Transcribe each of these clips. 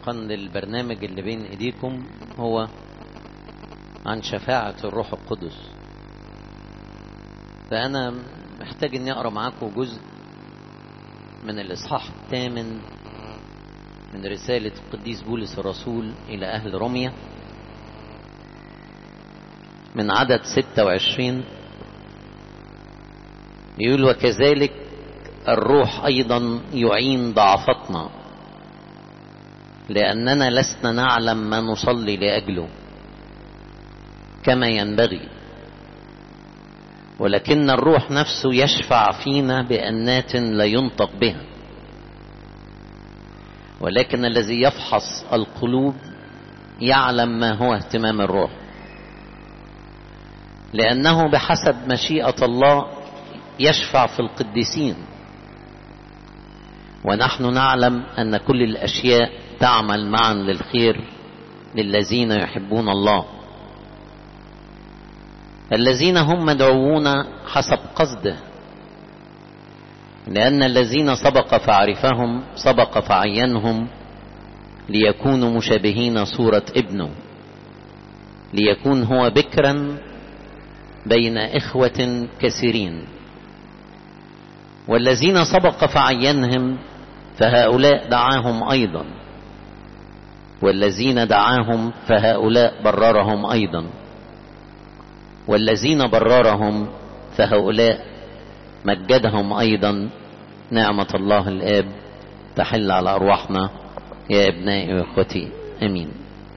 وفقا للبرنامج اللي بين ايديكم هو عن شفاعة الروح القدس فأنا محتاج إني أقرأ معاكم جزء من الإصحاح الثامن من رسالة القديس بولس الرسول إلى أهل روميا من عدد 26 يقول وكذلك الروح أيضا يعين ضعفتنا لأننا لسنا نعلم ما نصلي لأجله كما ينبغي ولكن الروح نفسه يشفع فينا بأنات لا ينطق بها ولكن الذي يفحص القلوب يعلم ما هو اهتمام الروح لأنه بحسب مشيئة الله يشفع في القديسين ونحن نعلم أن كل الأشياء تعمل معا للخير للذين يحبون الله الذين هم مدعوون حسب قصده لأن الذين سبق فعرفهم سبق فعينهم ليكونوا مشابهين صورة ابنه ليكون هو بكرا بين إخوة كثيرين والذين سبق فعينهم فهؤلاء دعاهم أيضا والذين دعاهم فهؤلاء بررهم أيضا والذين بررهم فهؤلاء مجدهم أيضا نعمة الله الآب تحل على أرواحنا يا ابنائي وإخوتي أمين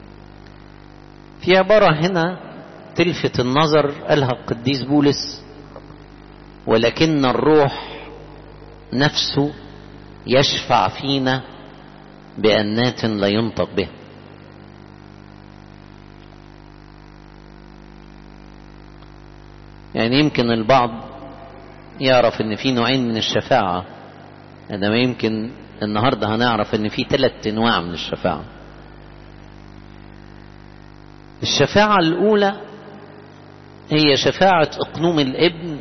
في عبارة هنا تلفت النظر قالها القديس بولس ولكن الروح نفسه يشفع فينا بأنات لا ينطق بها يعني يمكن البعض يعرف ان في نوعين من الشفاعة انما يمكن النهاردة هنعرف ان في ثلاث انواع من الشفاعة الشفاعة الاولى هي شفاعة اقنوم الابن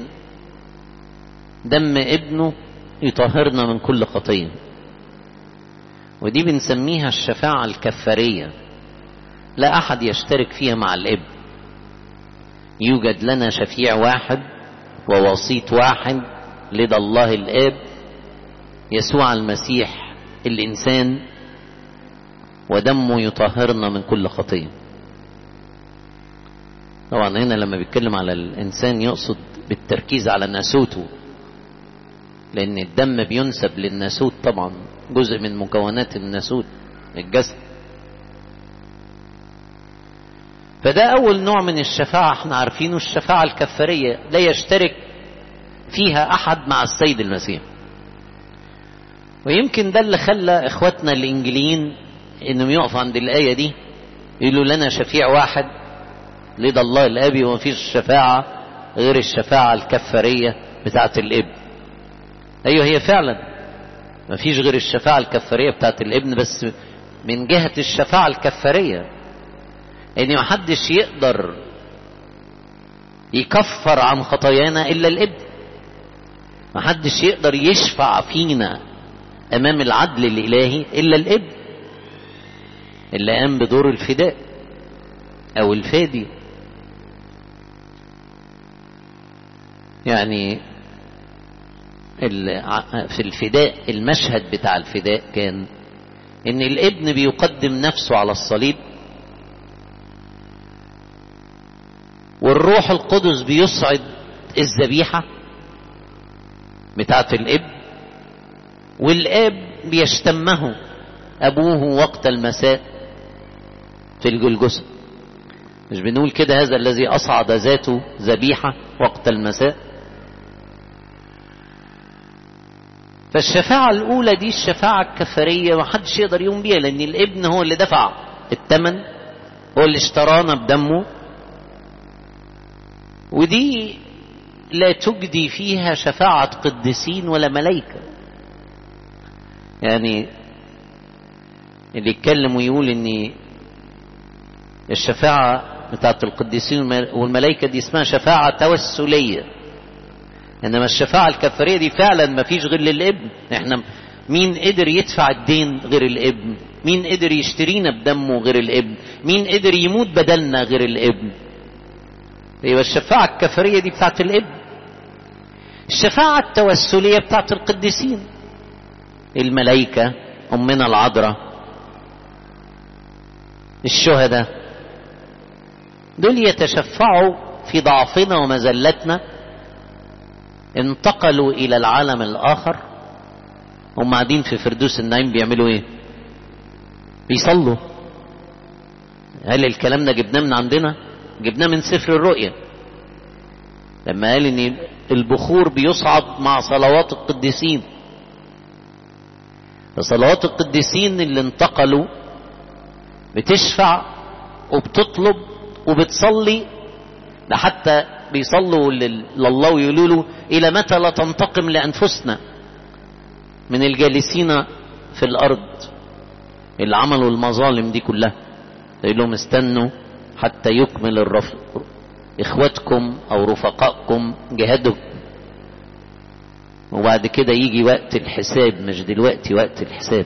دم ابنه يطهرنا من كل خطية ودي بنسميها الشفاعة الكفارية لا احد يشترك فيها مع الابن يوجد لنا شفيع واحد ووسيط واحد لدى الله الاب يسوع المسيح الانسان ودمه يطهرنا من كل خطيه طبعا هنا لما بيتكلم على الانسان يقصد بالتركيز على ناسوته لان الدم بينسب للناسوت طبعا جزء من مكونات الناسوت الجسد فده أول نوع من الشفاعة احنا عارفينه الشفاعة الكفارية لا يشترك فيها أحد مع السيد المسيح ويمكن ده اللي خلى إخواتنا الإنجليين إنهم يقفوا عند الآية دي يقولوا لنا شفيع واحد لدى الله الآبي ومفيش شفاعة غير الشفاعة الكفارية بتاعة الابن أيوه هي فعلا مفيش غير الشفاعة الكفارية بتاعة الابن بس من جهة الشفاعة الكفارية ان محدش يقدر يكفر عن خطايانا الا الابن محدش يقدر يشفع فينا امام العدل الالهي الا الابن اللي قام بدور الفداء او الفادي يعني في الفداء المشهد بتاع الفداء كان ان الابن بيقدم نفسه على الصليب والروح القدس بيصعد الذبيحة بتاعت الاب والاب بيشتمه ابوه وقت المساء في الجلجسة مش بنقول كده هذا الذي اصعد ذاته ذبيحة وقت المساء فالشفاعة الأولى دي الشفاعة الكفارية محدش يقدر يقوم بيها لأن الابن هو اللي دفع الثمن هو اللي اشترانا بدمه ودي لا تجدي فيها شفاعة قديسين ولا ملائكة يعني اللي يتكلم ويقول ان الشفاعة بتاعت القديسين والملائكة دي اسمها شفاعة توسلية انما الشفاعة الكفارية دي فعلا ما فيش غير للابن احنا مين قدر يدفع الدين غير الابن مين قدر يشترينا بدمه غير الابن مين قدر يموت بدلنا غير الابن يبقى الشفاعة الكفرية دي بتاعت الابن الشفاعة التوسلية بتاعت القديسين الملائكة أمنا العذراء الشهداء دول يتشفعوا في ضعفنا ومزلتنا انتقلوا إلى العالم الآخر هم قاعدين في فردوس النعيم بيعملوا ايه بيصلوا هل الكلام ده جبناه من عندنا جبناه من سفر الرؤيا لما قال ان البخور بيصعد مع صلوات القديسين فصلوات القديسين اللي انتقلوا بتشفع وبتطلب وبتصلي ده حتى بيصلوا لله ويقولوا له الى متى لا تنتقم لانفسنا من الجالسين في الارض اللي عملوا المظالم دي كلها يقول لهم استنوا حتى يكمل الرف... اخواتكم او رفقائكم جهادهم وبعد كده يجي وقت الحساب مش دلوقتي وقت الحساب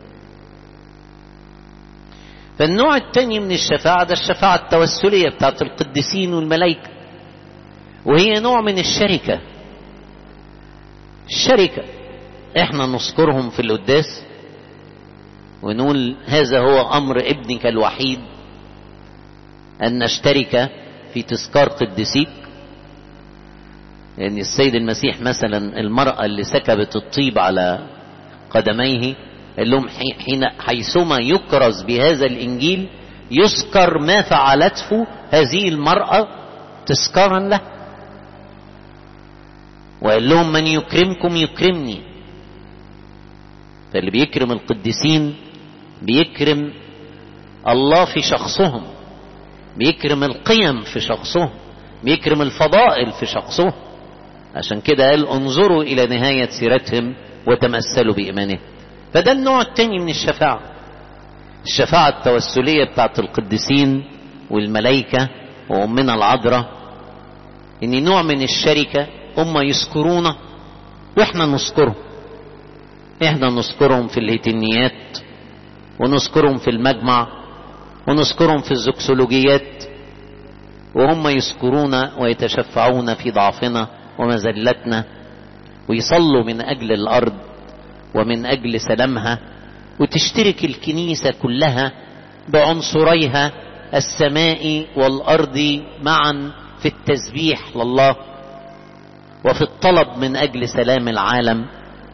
فالنوع الثاني من الشفاعة ده الشفاعة التوسلية بتاعت القديسين والملائكة وهي نوع من الشركة الشركة احنا نذكرهم في القداس ونقول هذا هو امر ابنك الوحيد ان نشترك في تذكار قديسيك يعني السيد المسيح مثلا المرأة اللي سكبت الطيب على قدميه قال لهم حين حيثما يكرز بهذا الانجيل يذكر ما فعلته هذه المرأة تذكارا له وقال لهم من يكرمكم يكرمني فاللي بيكرم القديسين بيكرم الله في شخصهم بيكرم القيم في شخصهم بيكرم الفضائل في شخصهم عشان كده قال انظروا الى نهاية سيرتهم وتمثلوا بإيمانهم فده النوع التاني من الشفاعة الشفاعة التوسلية بتاعت القديسين والملائكة وأمنا العذراء إن نوع من الشركة هم يذكرونا وإحنا نذكرهم إحنا نذكرهم في الهتنيات ونذكرهم في المجمع ونذكرهم في الزكسولوجيات وهم يذكرون ويتشفعون في ضعفنا ومزلتنا ويصلوا من أجل الأرض ومن أجل سلامها وتشترك الكنيسة كلها بعنصريها السماء والأرض معا في التسبيح لله وفي الطلب من أجل سلام العالم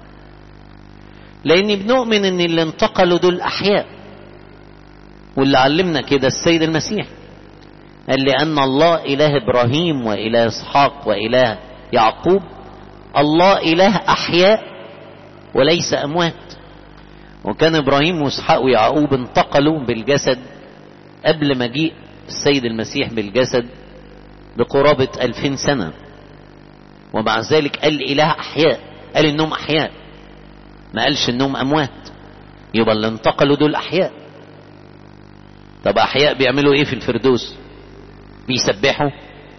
لأني بنؤمن أن اللي انتقلوا دول أحياء واللي علمنا كده السيد المسيح قال لأن الله إله إبراهيم وإله إسحاق وإله يعقوب الله إله أحياء وليس أموات وكان إبراهيم وإسحاق ويعقوب انتقلوا بالجسد قبل مجيء السيد المسيح بالجسد بقرابة ألفين سنة ومع ذلك قال إله أحياء قال إنهم أحياء ما قالش إنهم أموات يبقى اللي انتقلوا دول أحياء طب أحياء بيعملوا إيه في الفردوس بيسبحوا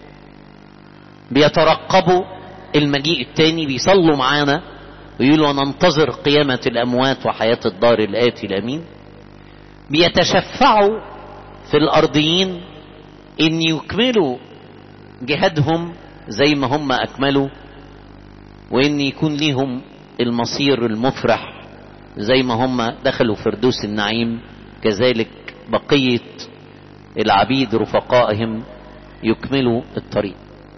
بيترقبوا المجيء التاني بيصلوا معانا ويقولوا ننتظر قيامة الأموات وحياة الدار الآتي الأمين بيتشفعوا في الأرضيين إن يكملوا جهادهم زي ما هم أكملوا وإن يكون ليهم المصير المفرح زي ما هم دخلوا فردوس النعيم كذلك بقية العبيد رفقائهم يكملوا الطريق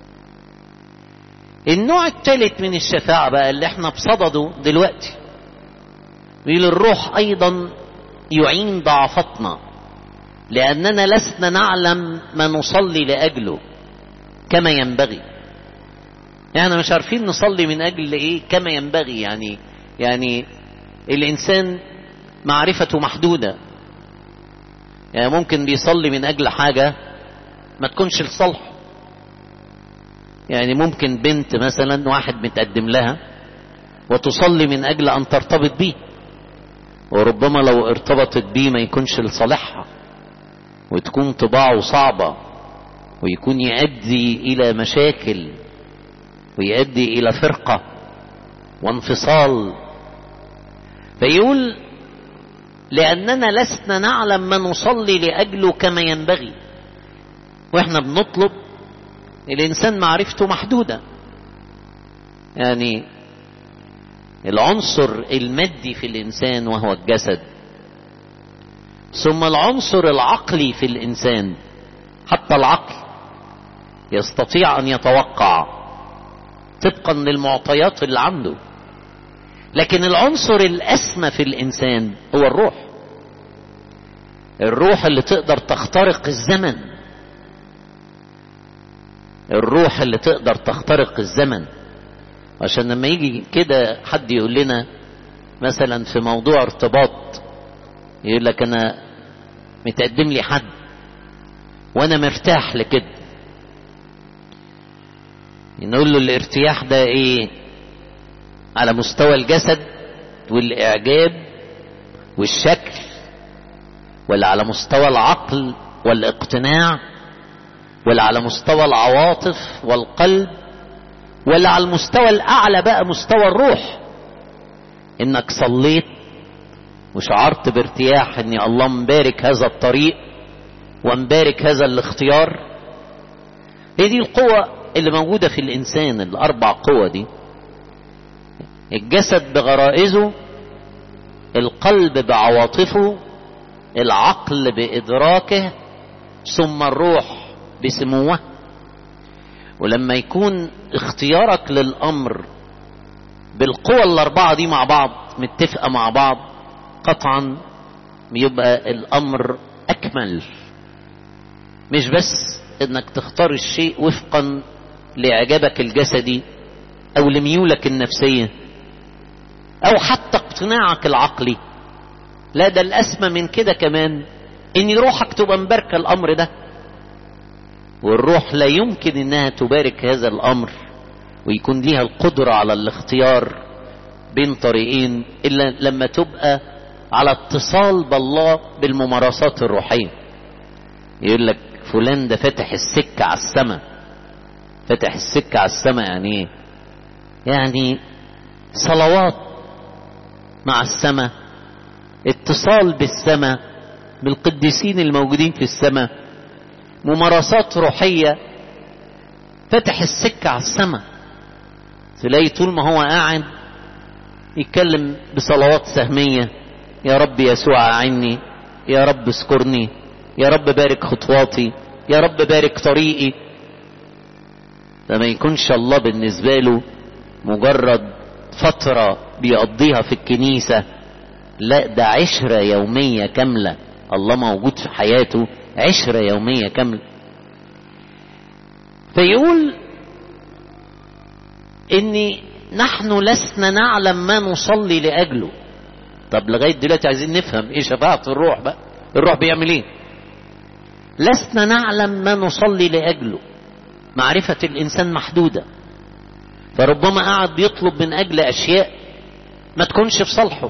النوع الثالث من الشفاعة بقى اللي احنا بصدده دلوقتي بيقول الروح ايضا يعين ضعفتنا لاننا لسنا نعلم ما نصلي لاجله كما ينبغي يعني مش عارفين نصلي من اجل ايه كما ينبغي يعني يعني الانسان معرفته محدودة يعني ممكن بيصلي من اجل حاجة ما تكونش لصالحه يعني ممكن بنت مثلا واحد متقدم لها وتصلي من اجل ان ترتبط بيه وربما لو ارتبطت بيه ما يكونش لصالحها وتكون طباعه صعبة ويكون يؤدي الى مشاكل ويؤدي الى فرقة وانفصال فيقول لأننا لسنا نعلم ما نصلي لأجله كما ينبغي واحنا بنطلب الإنسان معرفته محدودة يعني العنصر المادي في الإنسان وهو الجسد ثم العنصر العقلي في الإنسان حتى العقل يستطيع أن يتوقع طبقا للمعطيات اللي عنده لكن العنصر الأسمى في الإنسان هو الروح الروح اللي تقدر تخترق الزمن الروح اللي تقدر تخترق الزمن عشان لما يجي كده حد يقول لنا مثلا في موضوع ارتباط يقول لك انا متقدم لي حد وانا مرتاح لكده نقول له الارتياح ده ايه على مستوى الجسد والاعجاب والشكل ولا على مستوى العقل والاقتناع ولا على مستوى العواطف والقلب ولا على المستوى الاعلى بقى مستوى الروح انك صليت وشعرت بارتياح اني الله مبارك هذا الطريق ومبارك هذا الاختيار هي دي القوة اللي موجودة في الانسان الاربع قوة دي الجسد بغرائزه القلب بعواطفه العقل بادراكه ثم الروح بسموه ولما يكون اختيارك للامر بالقوى الاربعه دي مع بعض متفقه مع بعض قطعا يبقى الامر اكمل مش بس انك تختار الشيء وفقا لاعجابك الجسدي او لميولك النفسيه او حتى اقتناعك العقلي لا ده الاسمى من كده كمان ان روحك تبقى مباركه الامر ده والروح لا يمكن انها تبارك هذا الامر ويكون ليها القدرة على الاختيار بين طريقين الا لما تبقى على اتصال بالله بالممارسات الروحية يقول لك فلان ده فتح السكة على السماء فتح السكة على السماء يعني ايه يعني صلوات مع السماء اتصال بالسماء بالقديسين الموجودين في السماء ممارسات روحية فتح السكة على السماء تلاقي طول ما هو قاعد يتكلم بصلوات سهمية يا رب يسوع عني يا رب اذكرني يا رب بارك خطواتي يا رب بارك طريقي فما يكونش الله بالنسبة له مجرد فترة بيقضيها في الكنيسة لا ده عشرة يومية كاملة الله موجود في حياته عشرة يومية كاملة فيقول اني نحن لسنا نعلم ما نصلي لاجله طب لغايه دلوقتي عايزين نفهم ايه شفاعه الروح بقى الروح بيعمل ايه لسنا نعلم ما نصلي لاجله معرفه الانسان محدوده فربما قعد يطلب من اجل اشياء ما تكونش في صالحه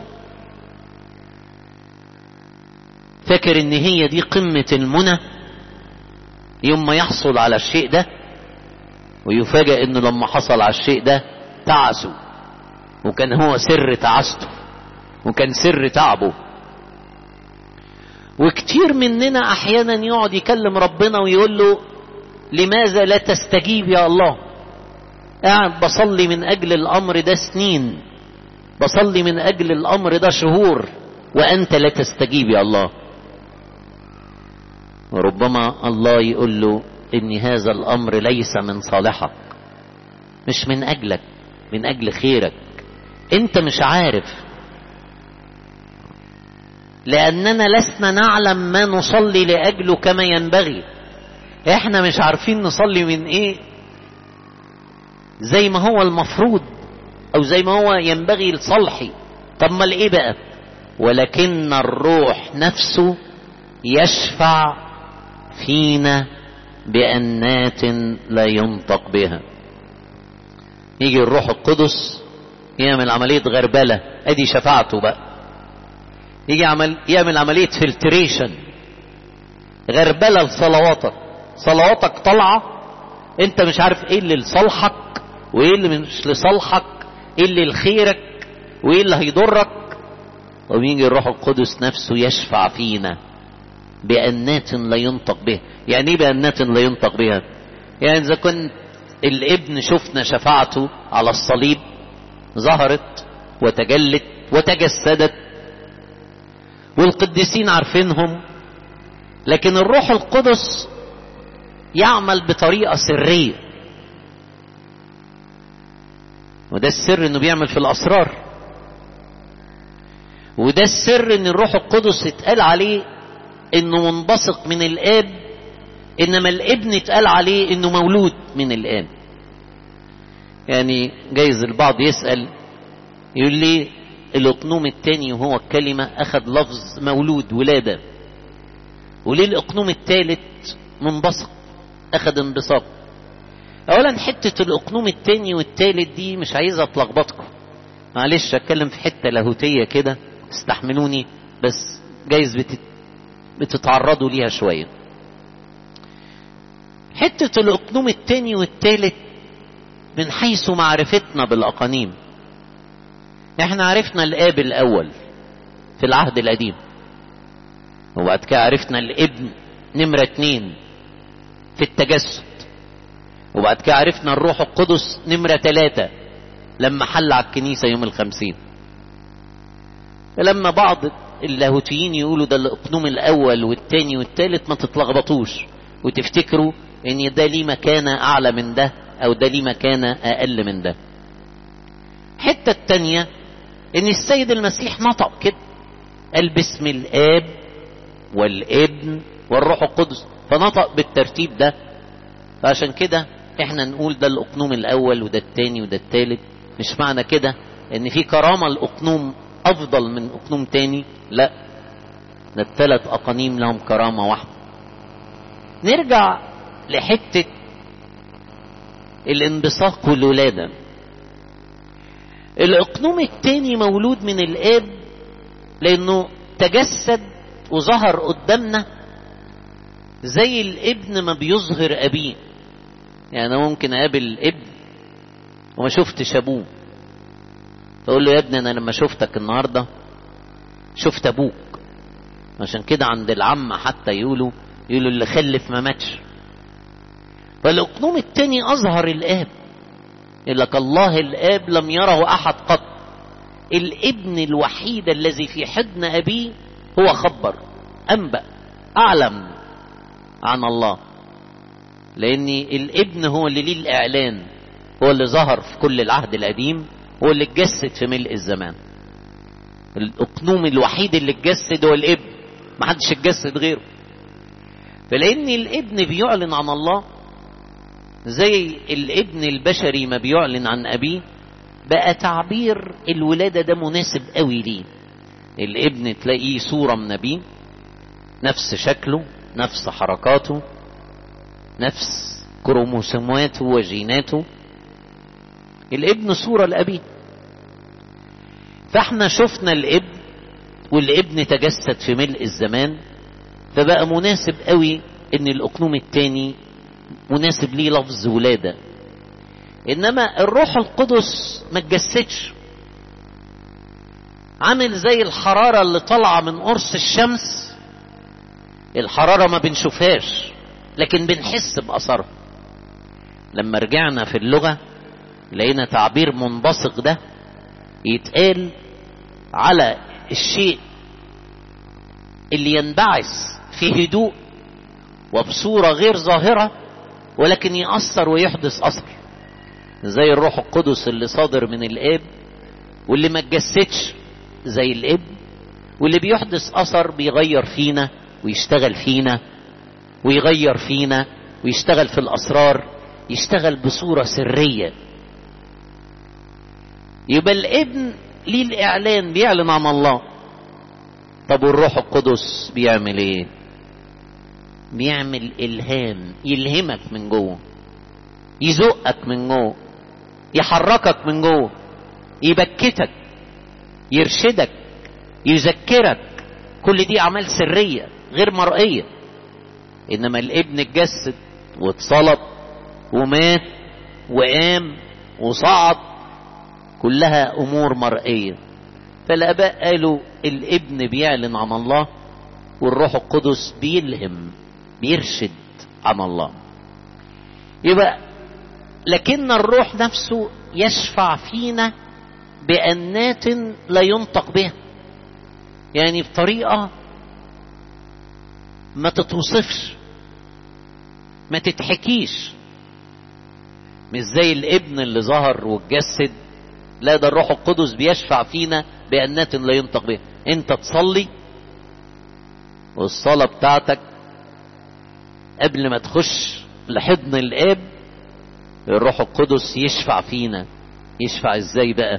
فاكر ان هي دي قمه المنى يوم ما يحصل على الشيء ده ويفاجأ انه لما حصل على الشيء ده تعسه وكان هو سر تعاسته وكان سر تعبه وكتير مننا احيانا يقعد يكلم ربنا ويقول له لماذا لا تستجيب يا الله قاعد بصلي من اجل الامر ده سنين بصلي من اجل الامر ده شهور وانت لا تستجيب يا الله وربما الله يقول له ان هذا الامر ليس من صالحك مش من اجلك من اجل خيرك انت مش عارف لاننا لسنا نعلم ما نصلي لاجله كما ينبغي احنا مش عارفين نصلي من ايه زي ما هو المفروض او زي ما هو ينبغي لصالحي طب ما ايه بقى ولكن الروح نفسه يشفع فينا بأنات لا ينطق بها يجي الروح القدس يعمل عملية غربلة ادي شفاعته بقى يجي عمل يعمل عملية فلتريشن غربلة لصلواتك صلواتك طالعة انت مش عارف ايه اللي لصالحك وايه اللي مش لصالحك ايه اللي لخيرك وايه اللي هيضرك وبيجي الروح القدس نفسه يشفع فينا بأنات لا ينطق بها يعني ايه بأنات لا ينطق بها يعني اذا كنت الابن شفنا شفاعته على الصليب ظهرت وتجلت وتجسدت والقديسين عارفينهم لكن الروح القدس يعمل بطريقة سرية وده السر انه بيعمل في الاسرار وده السر ان الروح القدس اتقال عليه انه منبثق من الاب انما الابن اتقال عليه انه مولود من الاب يعني جايز البعض يسأل يقول لي الاقنوم التاني وهو الكلمة اخذ لفظ مولود ولادة وليه الاقنوم التالت منبثق اخذ انبساط اولا حتة الاقنوم التاني والتالت دي مش عايزة اتلخبطكم معلش اتكلم في حتة لاهوتية كده استحملوني بس جايز بتت... بتتعرضوا ليها شوية حتة الاقنوم التاني والتالت من حيث معرفتنا بالاقانيم احنا عرفنا الاب الاول في العهد القديم وبعد كده عرفنا الابن نمرة اتنين في التجسد وبعد كده عرفنا الروح القدس نمرة ثلاثة لما حل على الكنيسة يوم الخمسين لما بعض اللاهوتيين يقولوا ده الاقنوم الاول والتاني والتالت ما تتلخبطوش وتفتكروا ان ده ليه مكانة اعلى من ده او ده ليه مكانة اقل من ده الحتة التانية ان السيد المسيح نطق كده قال باسم الاب والابن والروح القدس فنطق بالترتيب ده فعشان كده احنا نقول ده الاقنوم الاول وده التاني وده التالت مش معنى كده ان في كرامة الاقنوم افضل من اقنوم تاني لا ده الثلاث اقانيم لهم كرامة واحدة نرجع لحتة الانبثاق والولادة الاقنوم التاني مولود من الاب لانه تجسد وظهر قدامنا زي الابن ما بيظهر ابيه يعني انا ممكن اقابل ابن وما شفتش ابوه فاقول له يا ابني انا لما شفتك النهارده شفت ابوك عشان كده عند العم حتى يقولوا يقولوا اللي خلف ما ماتش فالاقنوم التاني اظهر الاب يقول لك الله الاب لم يره احد قط الابن الوحيد الذي في حضن ابيه هو خبر انبأ اعلم عن الله لان الابن هو اللي ليه الاعلان هو اللي ظهر في كل العهد القديم هو اللي اتجسد في ملء الزمان الاقنوم الوحيد اللي اتجسد هو الابن ما حدش اتجسد غيره فلان الابن بيعلن عن الله زي الابن البشري ما بيعلن عن ابيه بقى تعبير الولادة ده مناسب قوي ليه الابن تلاقيه صورة من ابيه نفس شكله نفس حركاته نفس كروموسوماته وجيناته الابن صورة لأبيه فاحنا شفنا الابن والابن تجسد في ملء الزمان فبقى مناسب قوي ان الاقنوم التاني مناسب ليه لفظ ولادة انما الروح القدس ما اتجسدش عامل زي الحرارة اللي طالعة من قرص الشمس الحرارة ما بنشوفهاش لكن بنحس بأثرها لما رجعنا في اللغة لقينا تعبير منبثق ده يتقال على الشيء اللي ينبعث في هدوء وبصورة غير ظاهرة ولكن يأثر ويحدث أثر زي الروح القدس اللي صادر من الآب واللي ما اتجسدش زي الاب واللي بيحدث أثر بيغير فينا ويشتغل فينا ويغير فينا ويشتغل في الأسرار يشتغل بصورة سرية يبقى الابن ليه الإعلان بيعلن عن الله طب والروح القدس بيعمل ايه بيعمل إلهام يلهمك من جوه يزقك من جوه يحركك من جوه يبكتك يرشدك يذكرك كل دي أعمال سرية غير مرئية إنما الابن اتجسد واتصلب ومات وقام وصعد كلها أمور مرئية فالاباء قالوا الابن بيعلن عن الله والروح القدس بيلهم بيرشد عن الله يبقى لكن الروح نفسه يشفع فينا بأنات لا ينطق بها يعني بطريقة ما تتوصفش ما تتحكيش مش زي الابن اللي ظهر واتجسد لا ده الروح القدس بيشفع فينا بأنات لا ينطق بها انت تصلي والصلاة بتاعتك قبل ما تخش لحضن الاب الروح القدس يشفع فينا يشفع ازاي بقى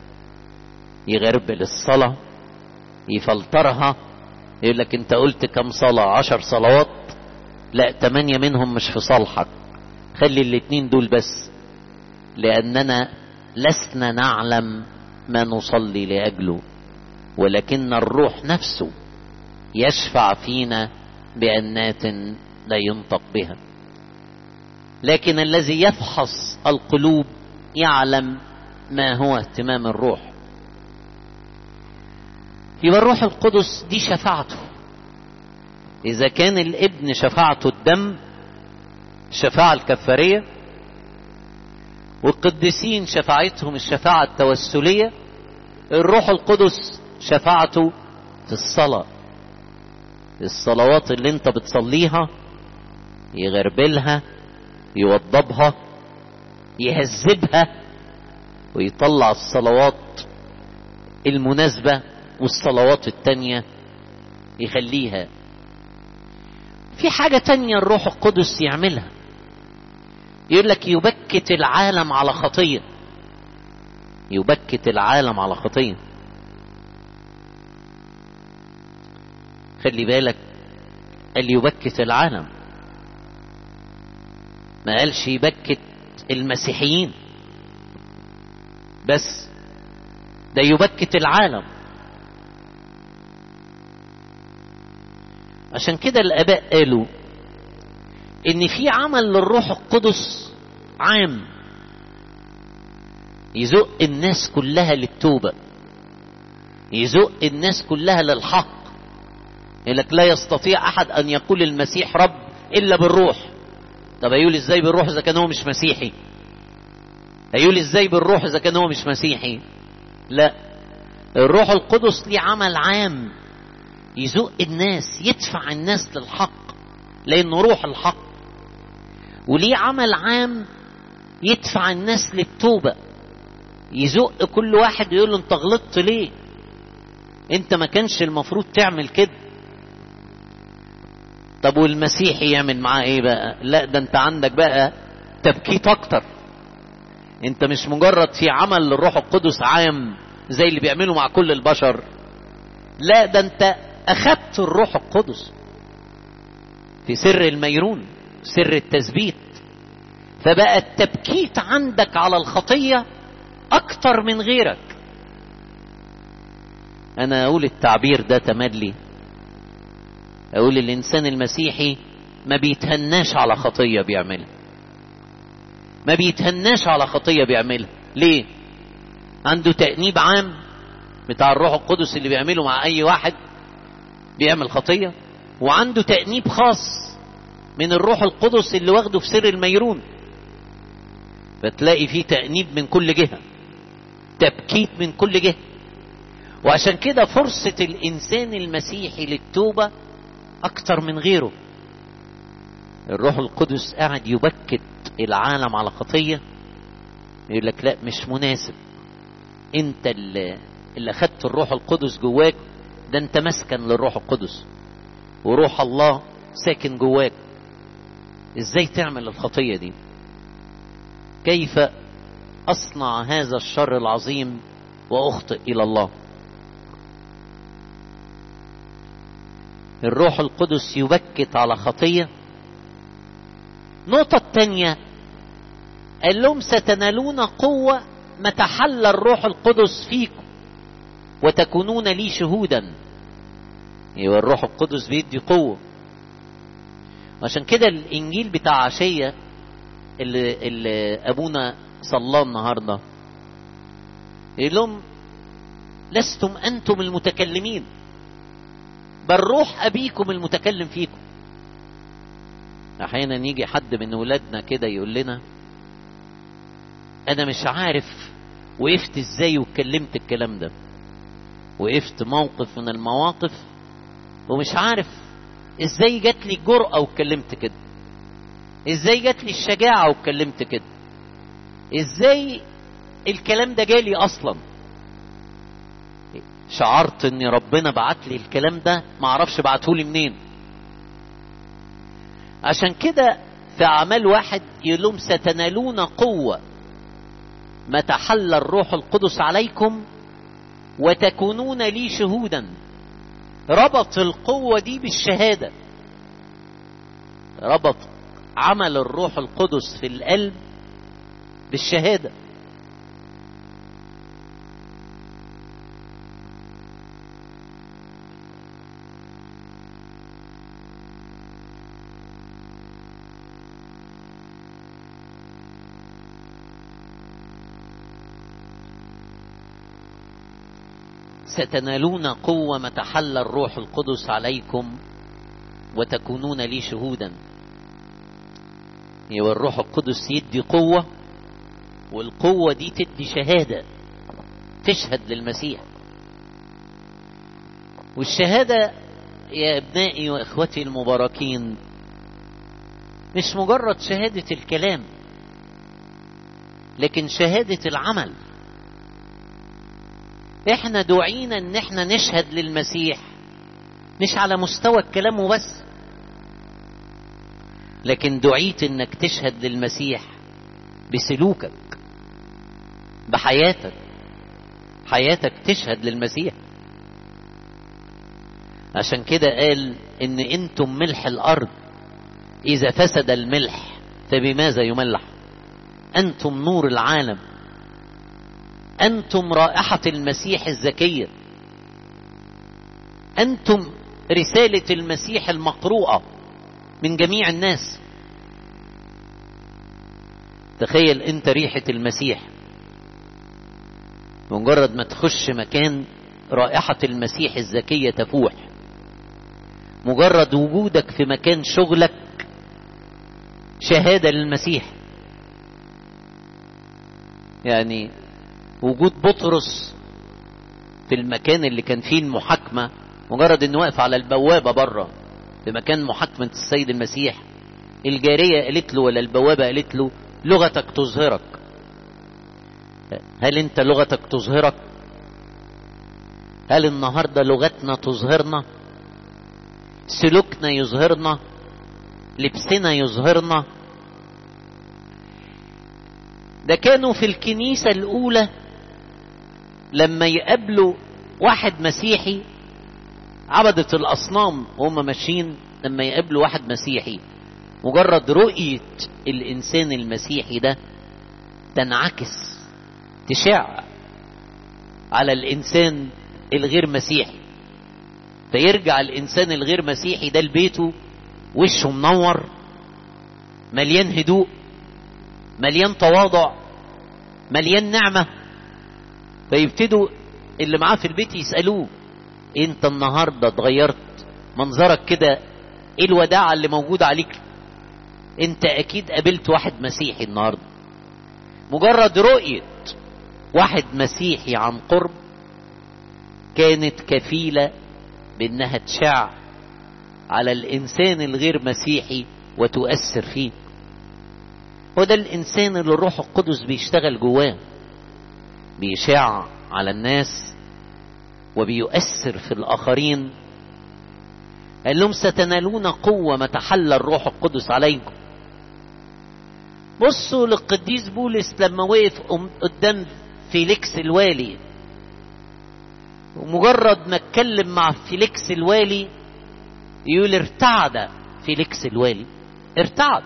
يغربل الصلاة يفلترها يقول لك انت قلت كم صلاة عشر صلوات لا تمانية منهم مش في صالحك خلي الاتنين دول بس لأننا لسنا نعلم ما نصلي لأجله ولكن الروح نفسه يشفع فينا بأنات لا ينطق بها لكن الذي يفحص القلوب يعلم ما هو اهتمام الروح يبقى الروح القدس دي شفاعته إذا كان الابن شفاعته الدم الشفاعة الكفارية والقديسين شفاعتهم الشفاعة التوسلية الروح القدس شفاعته في الصلاة الصلوات اللي انت بتصليها يغربلها يوضبها يهذبها ويطلع الصلوات المناسبة والصلوات التانية يخليها في حاجة تانية الروح القدس يعملها يقول لك يبكت العالم على خطية يبكت العالم على خطية خلي بالك قال يبكت العالم ما قالش يبكت المسيحيين بس ده يبكت العالم عشان كده الاباء قالوا ان في عمل للروح القدس عام يزق الناس كلها للتوبه يزق الناس كلها للحق يقول لك لا يستطيع احد ان يقول المسيح رب الا بالروح طب هيقول ازاي بالروح اذا كان هو مش مسيحي هيقول ازاي بالروح اذا كان هو مش مسيحي لا الروح القدس ليه عمل عام يزق الناس يدفع الناس للحق لانه روح الحق وليه عمل عام يدفع الناس للتوبة يزق كل واحد يقول له انت غلطت ليه انت ما كانش المفروض تعمل كده طب والمسيحي يعمل معاه ايه بقى لا ده انت عندك بقى تبكيت اكتر انت مش مجرد في عمل للروح القدس عام زي اللي بيعمله مع كل البشر لا ده انت اخدت الروح القدس في سر الميرون سر التثبيت فبقى التبكيت عندك على الخطية اكتر من غيرك انا اقول التعبير ده تملي اقول الانسان المسيحي ما بيتهناش على خطية بيعملها ما بيتهناش على خطية بيعملها ليه عنده تأنيب عام بتاع الروح القدس اللي بيعمله مع اي واحد بيعمل خطية وعنده تأنيب خاص من الروح القدس اللي واخده في سر الميرون فتلاقي فيه تأنيب من كل جهة تبكيت من كل جهة وعشان كده فرصة الإنسان المسيحي للتوبة أكتر من غيره الروح القدس قاعد يبكت العالم على خطية يقول لك لا مش مناسب انت اللي, اللي اخدت الروح القدس جواك ده انت مسكن للروح القدس وروح الله ساكن جواك ازاي تعمل الخطية دي كيف اصنع هذا الشر العظيم واخطئ الى الله الروح القدس يبكت على خطية النقطة الثانية قال لهم ستنالون قوة متى حل الروح القدس فيكم وتكونون لي شهودا يبقى الروح القدس بيدي قوة عشان كده الانجيل بتاع عشية اللي, اللي ابونا صلاه النهاردة يقول لهم لستم انتم المتكلمين بل روح ابيكم المتكلم فيكم احيانا يجي حد من ولادنا كده يقول لنا انا مش عارف وقفت ازاي واتكلمت الكلام ده وقفت موقف من المواقف ومش عارف ازاي جات لي الجرأة واتكلمت كده ازاي جات لي الشجاعة واتكلمت كده ازاي الكلام ده جالي اصلا شعرت ان ربنا بعت لي الكلام ده معرفش بعتهولي منين عشان كده في اعمال واحد يقول لهم ستنالون قوة متى حل الروح القدس عليكم وتكونون لي شهودا ربط القوة دي بالشهادة ربط عمل الروح القدس في القلب بالشهادة ستنالون قوة متى حل الروح القدس عليكم وتكونون لي شهودا يبقى الروح القدس يدي قوة والقوة دي تدي شهادة تشهد للمسيح والشهادة يا ابنائي واخوتي المباركين مش مجرد شهادة الكلام لكن شهادة العمل احنا دعينا ان احنا نشهد للمسيح مش على مستوى الكلام وبس لكن دعيت انك تشهد للمسيح بسلوكك بحياتك حياتك تشهد للمسيح عشان كده قال ان انتم ملح الارض اذا فسد الملح فبماذا يملح انتم نور العالم انتم رائحة المسيح الزكية انتم رسالة المسيح المقروءة من جميع الناس تخيل انت ريحة المسيح مجرد ما تخش مكان رائحة المسيح الزكية تفوح مجرد وجودك في مكان شغلك شهادة للمسيح يعني وجود بطرس في المكان اللي كان فيه المحاكمة مجرد انه واقف على البوابة بره في مكان محاكمة السيد المسيح الجارية قالت له ولا البوابة قالت له لغتك تظهرك هل انت لغتك تظهرك هل النهاردة لغتنا تظهرنا سلوكنا يظهرنا لبسنا يظهرنا ده كانوا في الكنيسة الأولى لما يقابلوا واحد مسيحي عبدة الأصنام وهم ماشيين لما يقابلوا واحد مسيحي مجرد رؤية الإنسان المسيحي ده تنعكس تشع على الإنسان الغير مسيحي فيرجع الإنسان الغير مسيحي ده لبيته وشه منور مليان هدوء مليان تواضع مليان نعمة فيبتدوا اللي معاه في البيت يسألوه انت النهاردة اتغيرت منظرك كده ايه الوداعة اللي موجودة عليك انت اكيد قابلت واحد مسيحي النهاردة مجرد رؤية واحد مسيحي عن قرب كانت كفيلة بانها تشع على الانسان الغير مسيحي وتؤثر فيه وده الانسان اللي الروح القدس بيشتغل جواه بيشع على الناس وبيؤثر في الاخرين قال لهم ستنالون قوة متى حل الروح القدس عليكم بصوا للقديس بولس لما وقف قدام فيليكس الوالي ومجرد ما اتكلم مع فيليكس الوالي يقول ارتعد فيليكس الوالي ارتعد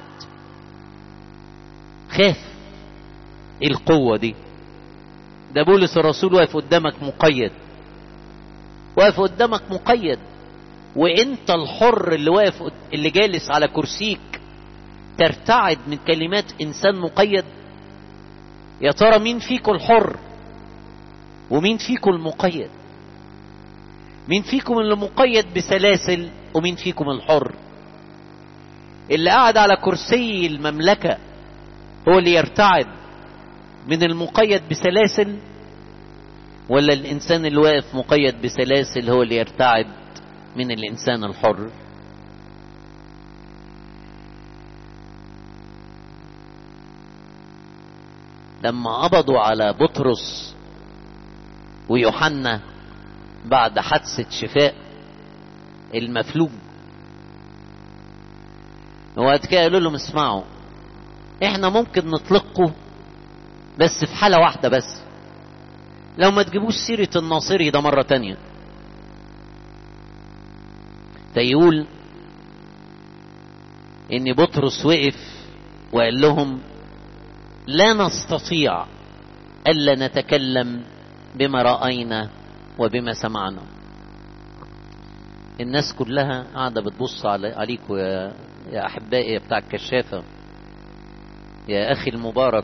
خاف ايه القوة دي ده بولس الرسول واقف قدامك مقيد واقف قدامك مقيد وانت الحر اللي واقف اللي جالس على كرسيك ترتعد من كلمات انسان مقيد يا ترى مين فيكم الحر ومين فيكم المقيد مين فيكم اللي مقيد بسلاسل ومين فيكم الحر اللي قاعد على كرسي المملكة هو اللي يرتعد من المقيد بسلاسل ولا الإنسان اللي واقف مقيد بسلاسل هو اللي يرتعد من الإنسان الحر لما قبضوا على بطرس ويوحنا بعد حادثة شفاء المفلوج وقت كده قالوا لهم اسمعوا احنا ممكن نطلقكم بس في حالة واحدة بس لو ما تجيبوش سيرة الناصري ده مرة تانية ده يقول ان بطرس وقف وقال لهم لا نستطيع الا نتكلم بما راينا وبما سمعنا الناس كلها قاعده بتبص على عليكم يا يا احبائي يا بتاع الكشافه يا اخي المبارك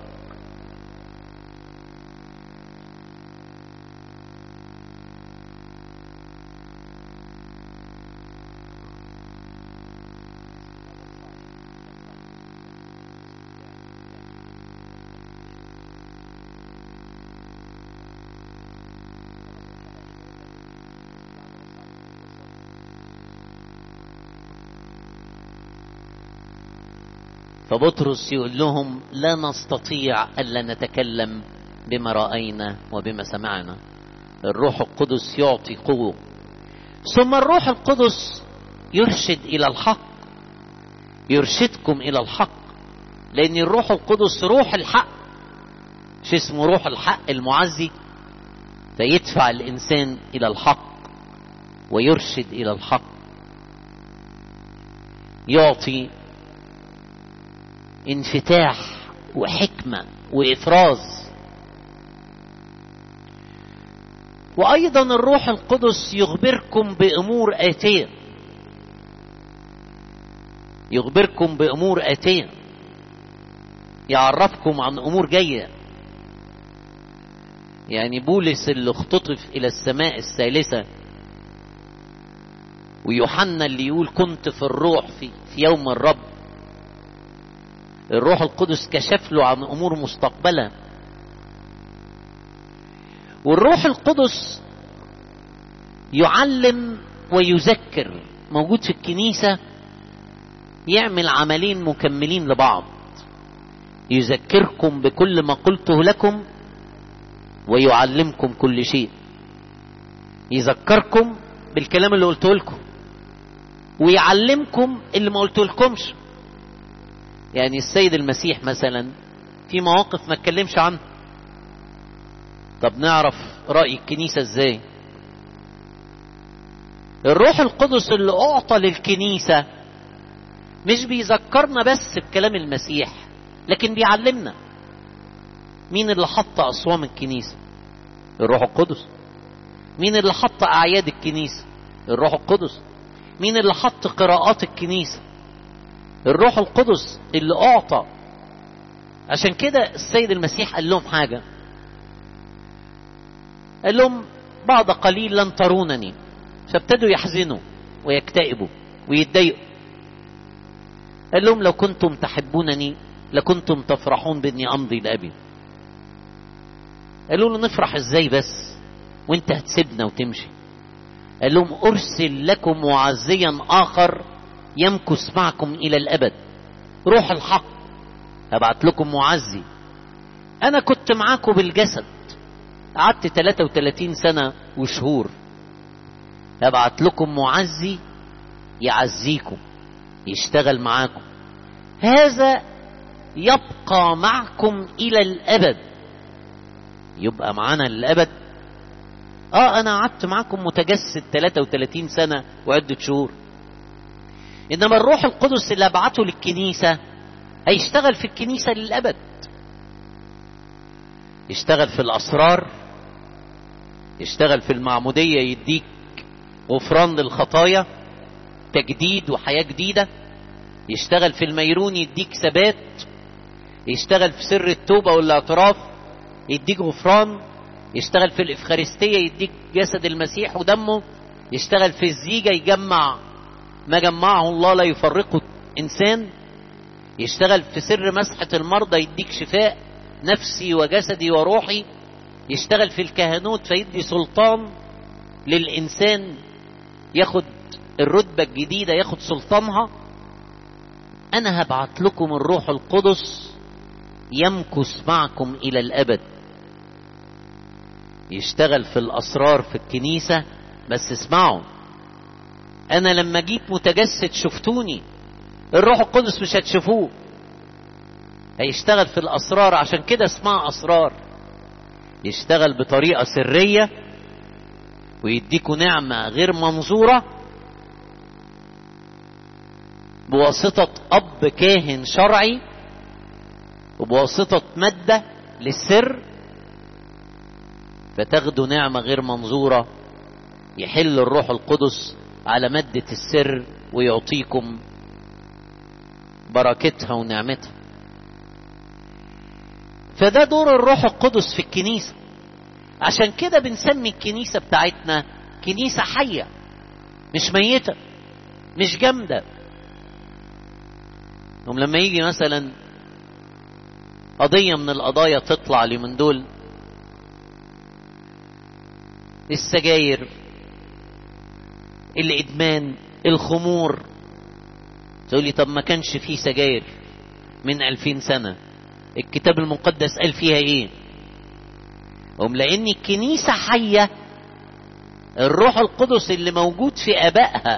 فبطرس يقول لهم لا نستطيع الا نتكلم بما راينا وبما سمعنا الروح القدس يعطي قوه ثم الروح القدس يرشد الى الحق يرشدكم الى الحق لان الروح القدس روح الحق مش اسمه روح الحق المعزي فيدفع الانسان الى الحق ويرشد الى الحق يعطي انفتاح وحكمه وافراز وايضا الروح القدس يخبركم بامور اتيه يخبركم بامور اتيه يعرفكم عن امور جايه يعني بولس اللي اختطف الى السماء الثالثه ويوحنا اللي يقول كنت في الروح في, في يوم الرب الروح القدس كشف له عن امور مستقبله والروح القدس يعلم ويذكر موجود في الكنيسه يعمل عملين مكملين لبعض يذكركم بكل ما قلته لكم ويعلمكم كل شيء يذكركم بالكلام اللي قلته لكم ويعلمكم اللي ما قلته لكمش يعني السيد المسيح مثلا في مواقف ما اتكلمش عنها طب نعرف رأي الكنيسة ازاي الروح القدس اللي اعطى للكنيسة مش بيذكرنا بس بكلام المسيح لكن بيعلمنا مين اللي حط أصوام الكنيسة الروح القدس مين اللي حط أعياد الكنيسة الروح القدس مين اللي حط قراءات الكنيسة الروح القدس اللي أعطى عشان كده السيد المسيح قال لهم حاجة قال لهم بعد قليل لن ترونني فابتدوا يحزنوا ويكتئبوا ويتضايقوا قال لهم لو كنتم تحبونني لكنتم تفرحون باني امضي لابي قالوا له نفرح ازاي بس وانت هتسيبنا وتمشي قال لهم ارسل لكم معزيا اخر يمكث معكم الى الابد روح الحق هبعت لكم معزي انا كنت معاكم بالجسد قعدت 33 سنة وشهور هبعت لكم معزي يعزيكم يشتغل معاكم هذا يبقى معكم الى الابد يبقى معانا للابد اه انا قعدت معاكم متجسد 33 سنه وعده شهور انما الروح القدس اللي ابعته للكنيسه هيشتغل في الكنيسه للابد يشتغل في الاسرار يشتغل في المعموديه يديك غفران للخطايا تجديد وحياه جديده يشتغل في الميرون يديك ثبات يشتغل في سر التوبه والاعتراف يديك غفران يشتغل في الإفخارستية يديك جسد المسيح ودمه يشتغل في الزيجة يجمع ما جمعه الله لا يفرقه إنسان يشتغل في سر مسحة المرضى يديك شفاء نفسي وجسدي وروحي يشتغل في الكهنوت فيدي سلطان للإنسان ياخد الرتبة الجديدة ياخد سلطانها أنا هبعت لكم الروح القدس يمكث معكم إلى الأبد يشتغل في الأسرار في الكنيسة بس اسمعوا أنا لما جيت متجسد شفتوني الروح القدس مش هتشوفوه هيشتغل في الأسرار عشان كده اسمها أسرار يشتغل بطريقة سرية ويديكوا نعمة غير منظورة بواسطة أب كاهن شرعي وبواسطة مادة للسر فتاخدوا نعمة غير منظورة يحل الروح القدس على مادة السر ويعطيكم بركتها ونعمتها فده دور الروح القدس في الكنيسة عشان كده بنسمي الكنيسة بتاعتنا كنيسة حية مش ميتة مش جامدة يوم لما يجي مثلا قضية من القضايا تطلع لي من دول السجاير الإدمان الخمور تقول لي طب ما كانش فيه سجاير من ألفين سنة الكتاب المقدس قال فيها ايه هم لان الكنيسة حية الروح القدس اللي موجود في ابائها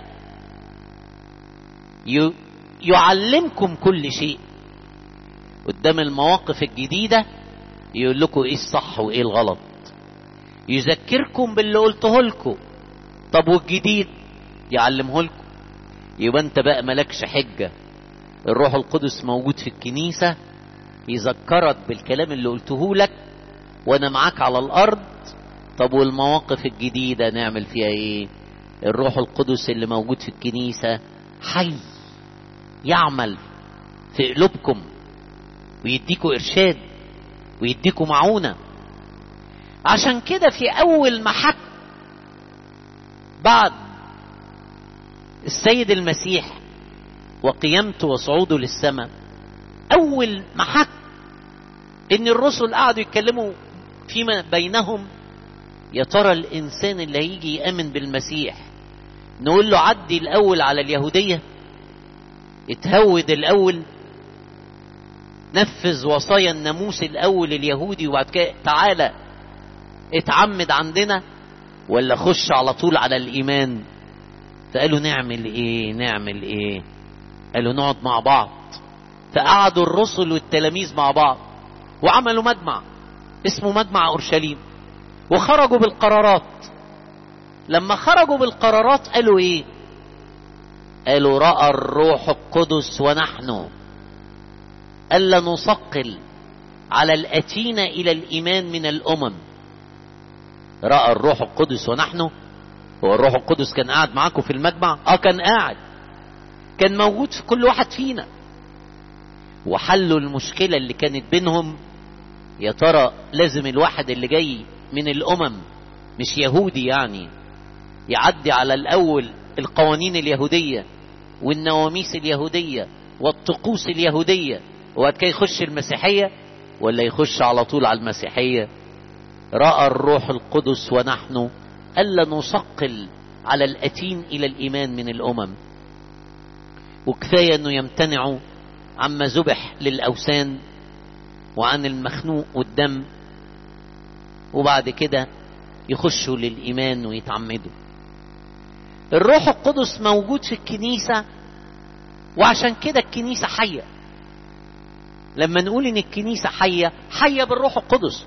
يعلمكم كل شيء قدام المواقف الجديدة يقول لكم ايه الصح وايه الغلط يذكركم باللي قلته لكم طب والجديد يعلمه لكم يبقى انت بقى ملكش حجة الروح القدس موجود في الكنيسة يذكرك بالكلام اللي قلته لك وانا معاك على الارض طب والمواقف الجديدة نعمل فيها ايه الروح القدس اللي موجود في الكنيسة حي يعمل في قلوبكم ويديكوا ارشاد ويديكوا معونة عشان كده في اول محك بعد السيد المسيح وقيامته وصعوده للسماء اول محك ان الرسل قعدوا يتكلموا فيما بينهم يا ترى الانسان اللي هيجي يامن بالمسيح نقول له عدي الاول على اليهوديه اتهود الاول نفذ وصايا الناموس الاول اليهودي وبعد كده تعالى اتعمد عندنا ولا خش على طول على الايمان فقالوا نعمل ايه نعمل ايه قالوا نقعد مع بعض فقعدوا الرسل والتلاميذ مع بعض وعملوا مجمع اسمه مجمع اورشليم وخرجوا بالقرارات لما خرجوا بالقرارات قالوا ايه قالوا راى الروح القدس ونحن الا نثقل على الاتين الى الايمان من الامم راى الروح القدس ونحن هو الروح القدس كان قاعد معاكم في المجمع اه كان قاعد كان موجود في كل واحد فينا وحلوا المشكلة اللي كانت بينهم يا ترى لازم الواحد اللي جاي من الأمم مش يهودي يعني يعدي على الأول القوانين اليهودية والنواميس اليهودية والطقوس اليهودية وبعد كده يخش المسيحية ولا يخش على طول على المسيحية رأى الروح القدس ونحن ألا نثقل على الأتين إلى الإيمان من الأمم وكفاية أنه يمتنعوا عما ذبح للأوثان وعن المخنوق والدم وبعد كده يخشوا للإيمان ويتعمدوا الروح القدس موجود في الكنيسة وعشان كده الكنيسة حية لما نقول ان الكنيسة حية حية بالروح القدس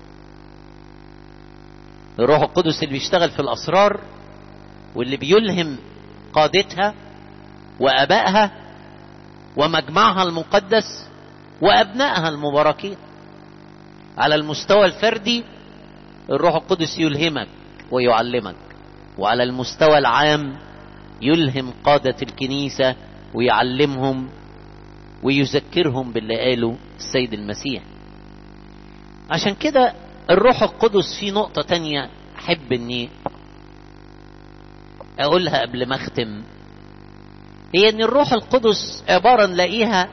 الروح القدس اللي بيشتغل في الأسرار واللي بيلهم قادتها وأبائها ومجمعها المقدس وأبنائها المباركين على المستوى الفردي الروح القدس يلهمك ويعلمك وعلى المستوى العام يلهم قادة الكنيسة ويعلمهم ويذكرهم باللي قاله السيد المسيح عشان كده الروح القدس في نقطة تانية أحب إني أقولها قبل ما أختم هي إن الروح القدس عبارة نلاقيها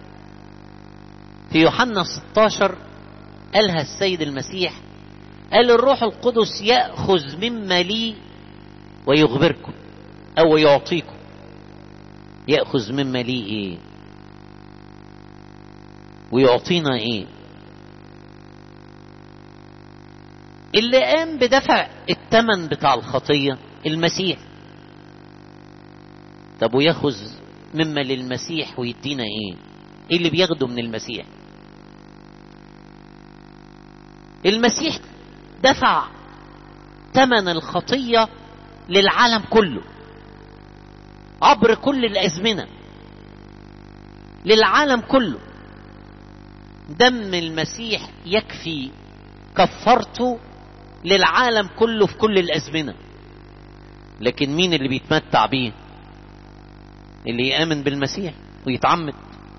في يوحنا 16 قالها السيد المسيح قال الروح القدس يأخذ مما لي ويخبركم أو يعطيكم يأخذ مما لي إيه ويعطينا إيه اللي قام بدفع الثمن بتاع الخطية المسيح طب وياخذ مما للمسيح ويدينا ايه ايه اللي بياخده من المسيح المسيح دفع ثمن الخطية للعالم كله عبر كل الأزمنة للعالم كله دم المسيح يكفي كفرته للعالم كله في كل الأزمنة لكن مين اللي بيتمتع بيه اللي يآمن بالمسيح ويتعمد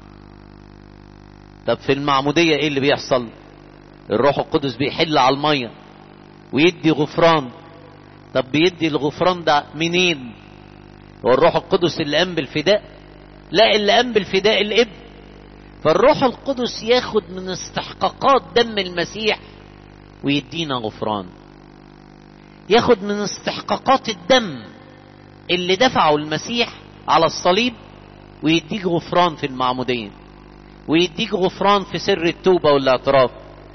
طب في المعمودية ايه اللي بيحصل الروح القدس بيحل على المية ويدي غفران طب بيدي الغفران ده منين هو الروح القدس اللي قام بالفداء لا اللي قام بالفداء الابن فالروح القدس ياخد من استحقاقات دم المسيح ويدينا غفران ياخد من استحقاقات الدم اللي دفعه المسيح على الصليب ويديك غفران في المعمودية ويديك غفران في سر التوبة والاعتراف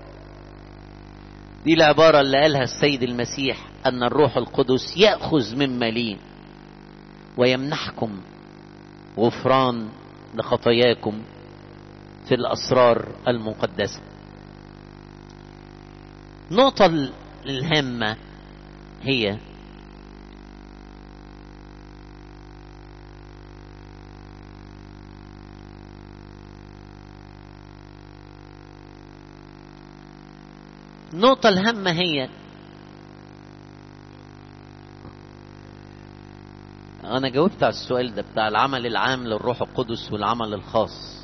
دي العبارة اللي قالها السيد المسيح أن الروح القدس يأخذ مما لي ويمنحكم غفران لخطاياكم في الأسرار المقدسة النقطة الهامة هي النقطة الهامة هي أنا جاوبت على السؤال ده بتاع العمل العام للروح القدس والعمل الخاص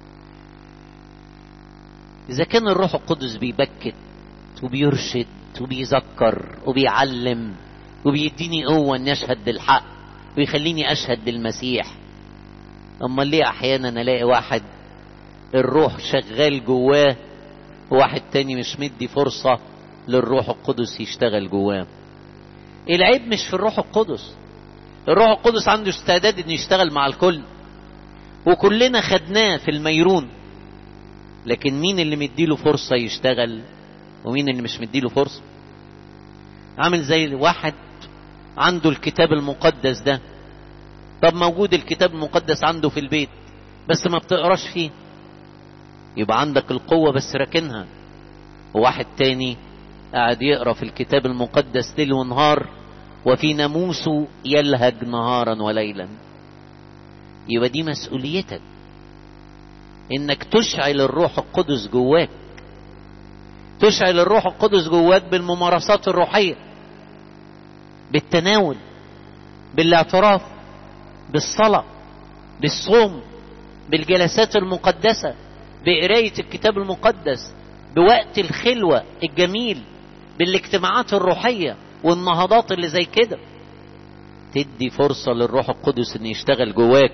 إذا كان الروح القدس بيبكت وبيرشد وبيذكر وبيعلم وبيديني قوة إني أشهد بالحق ويخليني أشهد بالمسيح أما ليه أحيانا ألاقي واحد الروح شغال جواه وواحد تاني مش مدي فرصة للروح القدس يشتغل جواه العيب مش في الروح القدس الروح القدس عنده استعداد انه يشتغل مع الكل وكلنا خدناه في الميرون لكن مين اللي مديله فرصة يشتغل ومين اللي مش مديله فرصة عامل زي واحد عنده الكتاب المقدس ده طب موجود الكتاب المقدس عنده في البيت بس ما بتقراش فيه يبقى عندك القوة بس راكنها وواحد تاني قاعد يقرا في الكتاب المقدس ليل ونهار وفي ناموسه يلهج نهارا وليلا يبقى دي مسؤوليتك انك تشعل الروح القدس جواك تشعل الروح القدس جواك بالممارسات الروحية بالتناول بالاعتراف بالصلاة بالصوم بالجلسات المقدسة بقراية الكتاب المقدس بوقت الخلوة الجميل بالاجتماعات الروحية والنهضات اللي زي كده تدي فرصة للروح القدس ان يشتغل جواك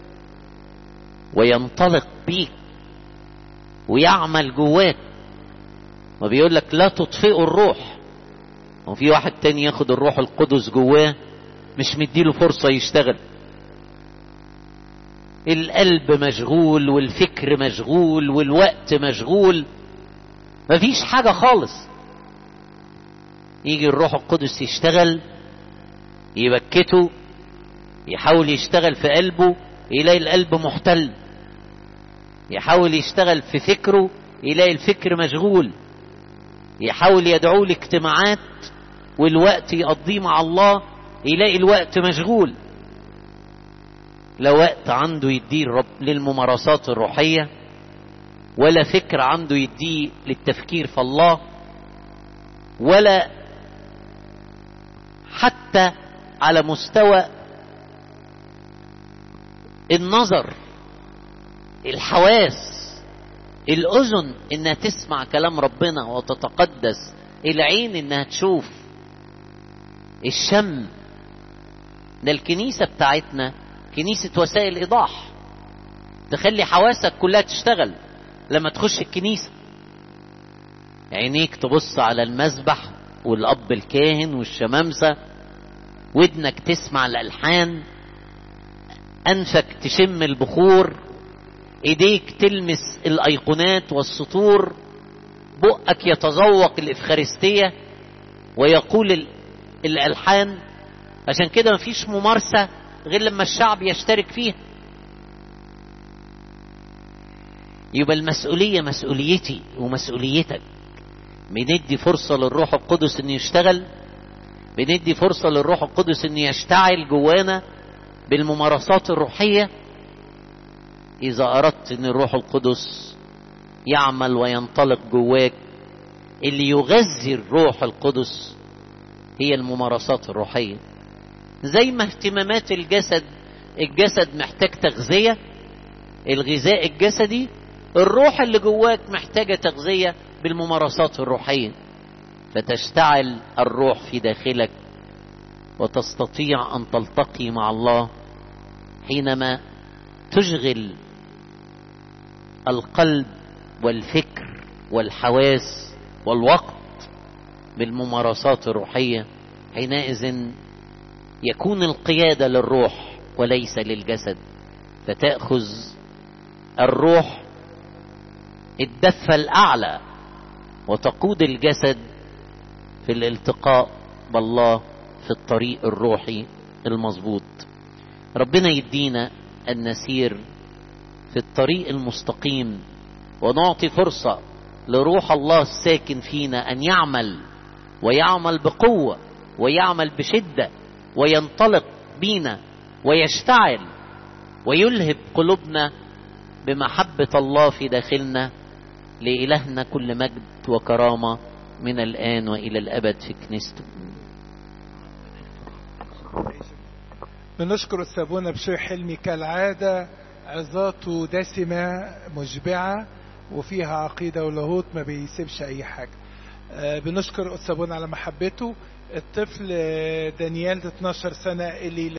وينطلق بيك ويعمل جواك ما بيقول لك لا تطفئوا الروح وفي واحد تاني ياخد الروح القدس جواه مش مديله فرصة يشتغل القلب مشغول والفكر مشغول والوقت مشغول مفيش حاجة خالص يجي الروح القدس يشتغل يبكته يحاول يشتغل في قلبه يلاقي القلب محتل يحاول يشتغل في فكره يلاقي الفكر مشغول يحاول يدعوه لاجتماعات والوقت يقضيه مع الله يلاقي الوقت مشغول لا وقت عنده يديه الرب للممارسات الروحية ولا فكر عنده يديه للتفكير في الله ولا حتى على مستوى النظر الحواس الأذن إنها تسمع كلام ربنا وتتقدس العين إنها تشوف الشم ده الكنيسة بتاعتنا كنيسة وسائل إيضاح تخلي حواسك كلها تشتغل لما تخش الكنيسة عينيك تبص على المذبح والأب الكاهن والشمامسة ودنك تسمع الألحان أنفك تشم البخور إيديك تلمس الأيقونات والسطور بقك يتذوق الإفخارستية ويقول الألحان عشان كده مفيش ممارسة غير لما الشعب يشترك فيها يبقى المسؤولية مسؤوليتي ومسؤوليتك بندي فرصة للروح القدس انه يشتغل بندي فرصة للروح القدس انه يشتعل جوانا بالممارسات الروحية اذا اردت ان الروح القدس يعمل وينطلق جواك اللي يغذي الروح القدس هي الممارسات الروحية زي ما اهتمامات الجسد الجسد محتاج تغذية الغذاء الجسدي الروح اللي جواك محتاجة تغذية بالممارسات الروحية فتشتعل الروح في داخلك وتستطيع أن تلتقي مع الله حينما تشغل القلب والفكر والحواس والوقت بالممارسات الروحية حينئذ يكون القيادة للروح وليس للجسد فتأخذ الروح الدفة الأعلى وتقود الجسد في الالتقاء بالله في الطريق الروحي المظبوط ربنا يدينا أن نسير في الطريق المستقيم ونعطي فرصة لروح الله الساكن فينا أن يعمل ويعمل بقوة ويعمل بشدة وينطلق بينا ويشتعل ويلهب قلوبنا بمحبة الله في داخلنا لإلهنا كل مجد وكرامة من الآن وإلى الأبد في كنيسته بنشكر السابونة بشوي حلمي كالعادة عظاته دسمة مشبعة وفيها عقيدة ولاهوت ما بيسيبش أي حاجة بنشكر السابونة على محبته الطفل دانيال 12 سنة اللي